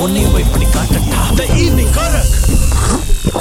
உன்னையும் போய் பண்ணி காட்டட்டா த ஈவினிங் கரக்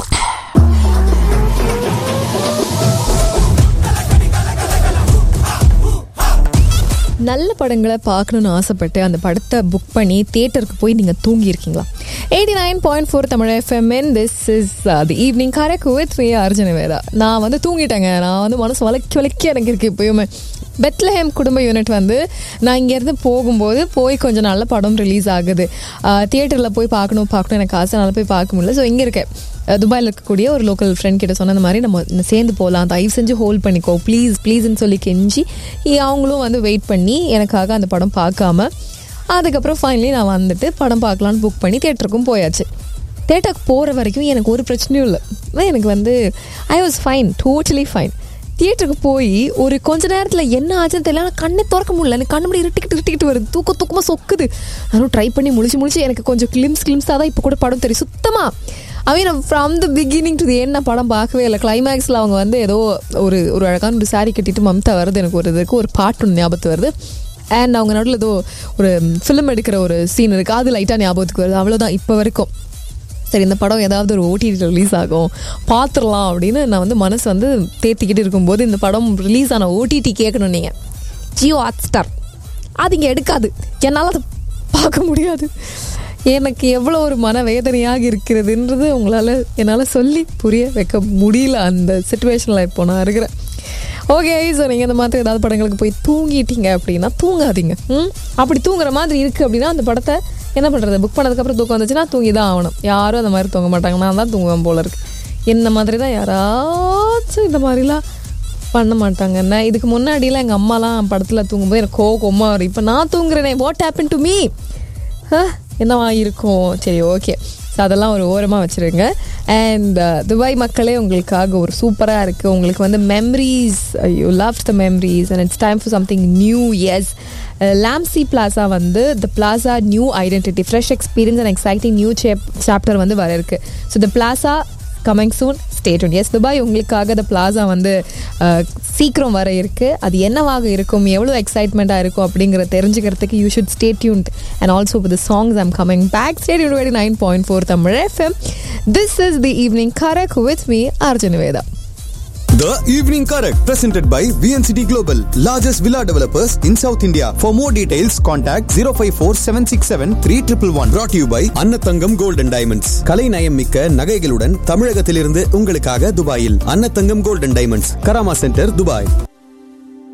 நல்ல படங்களை பார்க்கணுன்னு ஆசைப்பட்டு அந்த படத்தை புக் பண்ணி தியேட்டருக்கு போய் நீங்கள் தூங்கியிருக்கீங்களா eighty nine point four Tamil எஃப்எம்என் this is the evening correct with three Arjuna Veda நான் வந்து தூங்கிட்டேங்க நான் வந்து மனசு வளைக்கி வளைக்கி எனக்கு இருக்குது இப்போயுமே பெத்லஹேம் குடும்ப யூனிட் வந்து நான் இங்கேருந்து போகும்போது போய் கொஞ்சம் நல்ல படம் ரிலீஸ் ஆகுது தியேட்டரில் போய் பார்க்கணும் பார்க்கணும் எனக்கு ஆசை நல்லா போய் பார்க்க முடியல ஸோ இங்கே இருக்கேன் அஹ் துபாயில் இருக்கக்கூடிய ஒரு லோக்கல் ஃப்ரெண்ட் கிட்ட சொன்ன இந்த மாதிரி நம்ம சேர்ந்து போகலாம் தயவு செஞ்சு ஹோல்ட் பண்ணிக்கோ ப்ளீஸ் ப்ளீஸ்ன்னு சொல்லி கெஞ்சி இ- அவங்களும் வந்து வெயிட் பண்ணி எனக்காக அந்த படம் பார்க்காம அதுக்கப்புறம் ஃபைனலி நான் வந்துட்டு படம் பார்க்கலான்னு புக் பண்ணி தேட்டருக்கும் போயாச்சு தேட்டருக்கு போகிற வரைக்கும் எனக்கு ஒரு பிரச்சனையும் இல்லை ஆனா எனக்கு வந்து I was fine totally fine தியேட்டருக்கு போய் ஒரு கொஞ்ச நேரத்தில் என்ன ஆச்சுன்னு தெரியல ஆனால் கண்ணே திறக்க முடியல எனக்கு கண்ணு முடி இருட்டிக்கிட்டு இருட்டிக்கிட்டு வருது தூக்க தூக்கமாக சொக்குது நானும் ட்ரை பண்ணி முழிச்சு முழிச்சு எனக்கு கொஞ்சம் கிளிம்ஸ் கிளிம்ஸாக தான் இப்போ கூட படம் தெரியும் சுத்தமாக I mean from the beginning to the end நான் படம் பார்க்கவே இல்லை கிளைமேக்ஸில் அவங்க வந்து ஏதோ ஒரு ஒரு அழகான ஒரு saree கட்டிட்டு மம்தா வருது எனக்கு ஒரு இதுக்கு ஒரு பாட்டு ஒன்று ஞாபகத்து வருது அண்ட் அவங்க நடுவில் ஏதோ ஒரு ஃபிலிம் எடுக்கிற ஒரு சீன் இருக்குது அது லைட்டாக ஞாபகத்துக்கு வருது அவ்வளோதான் இப்போ வரைக்கும் சரி இந்த படம் ஏதாவது ஒரு ஓடிடி ரிலீஸ் ஆகும் பார்த்துடலாம் அப்படின்னு நான் வந்து மனசு வந்து தேத்திக்கிட்டு இருக்கும்போது இந்த படம் ரிலீஸ் ஆன ஓடிடி கேட்கணும் நீங்கள் ஜியோ ஹாட் ஸ்டார் அது இங்கே எடுக்காது என்னால் அதை பார்க்க முடியாது எனக்கு எவ்வளோ ஒரு மன வேதனையாக இருக்கிறதுன்றது உங்களால் என்னால் சொல்லி புரிய வைக்க முடியல அந்த சுச்சுவேஷனில் இப்போ நான் இருக்கிறேன் ஓகே ஸோ நீங்கள் இந்த மாதிரி ஏதாவது படங்களுக்கு போய் தூங்கிட்டீங்க அப்படின்னா தூங்காதீங்க ம் அப்படி தூங்குற மாதிரி இருக்குது அப்படின்னா அந்த படத்தை என்ன பண்ணுறது புக் பண்ணதுக்கப்புறம் தூக்கம் வந்துச்சுன்னா தூங்கி தான் ஆகணும் யாரும் அந்த மாதிரி தூங்க மாட்டாங்க நான் தான் தூங்குவேன் போல இருக்கு என்ன மாதிரி தான் யாராச்சும் இந்த மாதிரிலாம் பண்ண மாட்டாங்க நான் இதுக்கு முன்னாடிலாம் எங்கள் அம்மாலாம் படத்தில் தூங்கும்போது எனக்கு கோவமா வரும் இப்போ நான் தூங்குறேனே வாட் ஹேப்பன் டு மீ என்னவா இருக்கும் சரி ஓகே ஸோ அதெல்லாம் ஒரு ஓரமாக வச்சுருங்க அண்ட் துபாய் மக்களே உங்களுக்காக ஒரு சூப்பராக இருக்குது உங்களுக்கு வந்து memories you love the memories and it's time for something new S Lamcy plaza வந்து the plaza new identity fresh experience and exciting new chapter வந்து வர இருக்கு so the plaza coming soon state S Dubai உங்களுக்காக the plaza வந்து அஹ், சீக்கிரம் வர இருக்கு அது என்னவாக இருக்கும் எவ்வளோ எக்ஸைட்மெண்ட்டாக இருக்கும் அப்படிங்கிற தெரிஞ்சுக்கிறதுக்கு you should stay tuned and also with songs I'm coming back state twenty nine point four Tamil FM this is the evening correct with me Arjun Veda The Evening Correct, presented by VNCT Global, largest villa developers in South India. For more details, contact 054 767 3111. Brought to you by Annathangam Gold and Diamonds. கலை நயம் மிக்க நகைகளுடன் தமிழகத்திலிருந்து உங்களுக்காக துபாயில் Annathangam Gold and Diamonds, Karama centre, Dubai